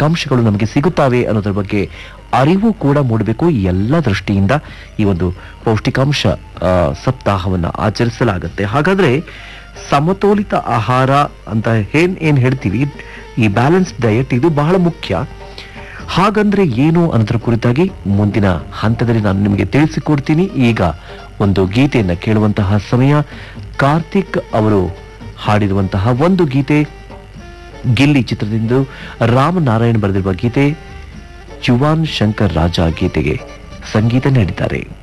ಪೌಷ್ಟಿಕಾಂಶಗಳು ನಮಗೆ ಸಿಗುತ್ತವೆ ಅನ್ನೋದ್ರ ಬಗ್ಗೆ ಅರಿವು ಕೂಡ ಮೂಡಬೇಕು ಈ ಎಲ್ಲ ದೃಷ್ಟಿಯಿಂದ ಈ ಒಂದು ಪೌಷ್ಟಿಕಾಂಶ ಆ, ಸಪ್ತಾಹವನ್ನ ಆಚರಿಸಲಾಗುತ್ತೆ ಹಾಗಾದ್ರೆ ಸಮತೋಲಿತ ಆಹಾರ ಅಂತ ಏನ್ ಏನ್ ಹೇಳ್ತೀವಿ ಈ ಬ್ಯಾಲೆನ್ಸ್ ಡಯಟ್ ಇದು ಬಹಳ ಮುಖ್ಯ ಹಾಗಂದ್ರೆ ಏನು ಅನ್ನೋದ್ರ ಕುರಿತಾಗಿ ಮುಂದಿನ ಹಂತದಲ್ಲಿ ನಾನು ನಿಮಗೆ ತಿಳಿಸಿಕೊಡ್ತೀನಿ ಈಗ ಒಂದು ಗೀತೆಯನ್ನ ಕೇಳುವಂತಹ ಸಮಯ ಕಾರ್ತಿಕ್ ಅವರು ಹಾಡಿರುವಂತಹ ಒಂದು ಗೀತೆ ಗಿಲ್ಲಿ ಚಿತ್ರದಿಂದ ರಾಮನಾರಾಯಣ್ ಬರೆದಿರುವ ಗೀತೆ ಚುವಾನ್ ಶಂಕರ್ ರಾಜ ಗೀತೆಗೆ ಸಂಗೀತ ನೀಡಿದ್ದಾರೆ